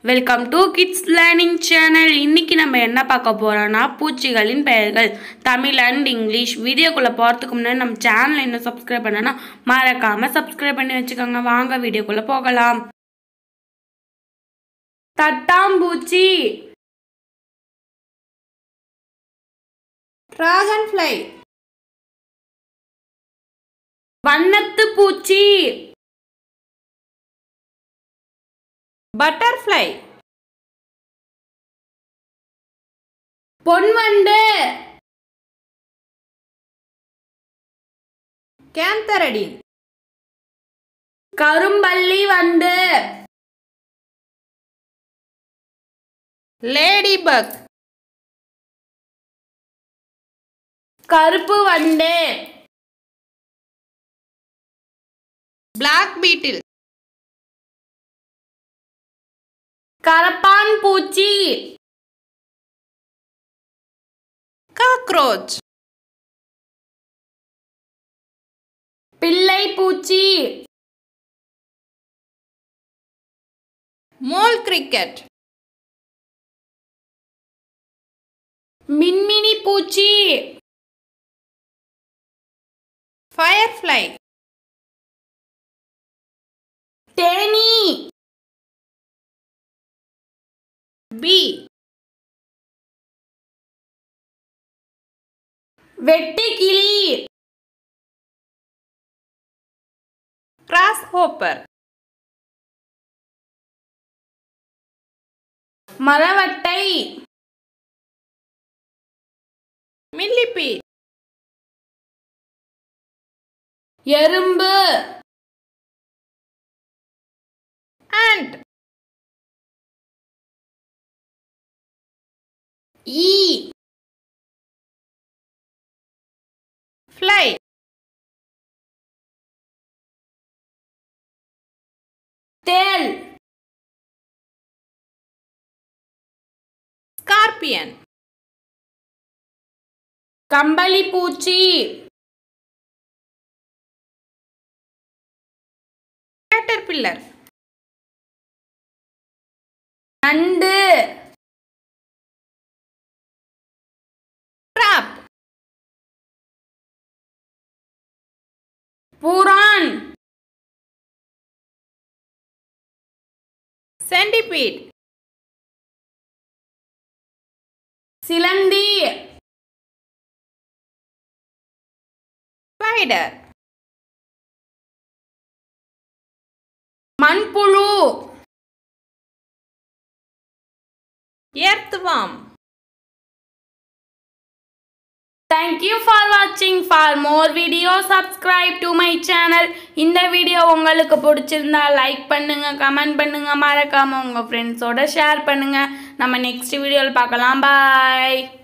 Welcome to kids learning channel இன்னைக்கு நம்ம என்ன பார்க்க போறோம்னா பூச்சிகளின் பெயர்கள் தமிழ் அண்ட் இங்கிலீஷ் வீடியோக்குள்ள போகிறதுக்கு முன்னாடி நம்ம சேனல் இன்னும் சப்ஸ்கிரைப் பண்ணனா மறக்காம சப்ஸ்கிரைப் பண்ணி வச்சுக்கோங்க வாங்க வீடியோக்குள்ள போகலாம் தட்டாம்பூச்சி dragonfly வண்ணத்து பூச்சி butterfly பொன்வண்டு cantharidin கரும்பள்ளி வண்டு ladybug கருப்பு வண்டு black beetle கரப்பான் பூச்சி cockroach பிள்ளை பூச்சி mole cricket மின்மினி பூச்சி firefly தேனி bee வெட்டுக்கிளி grasshopper மரவட்டை millipede எறும்பு ant ஈ fly தேள் scorpion கம்பளி பூச்சி caterpillar நண்டு crab புறான் centipede சிலந்தி spider மண்புழு earthworm Thank you for watching. For more videos, subscribe to my channel. இந்த வீடியோ உங்களுக்கு பிடிச்சிருந்தா லைக் பண்ணுங்க கமெண்ட் பண்ணுங்க மறக்காம உங்க ஃப்ரெண்ட்ஸோட ஷேர் பண்ணுங்க நம்ம நெக்ஸ்ட் வீடியோவில் பார்க்கலாம் பாய்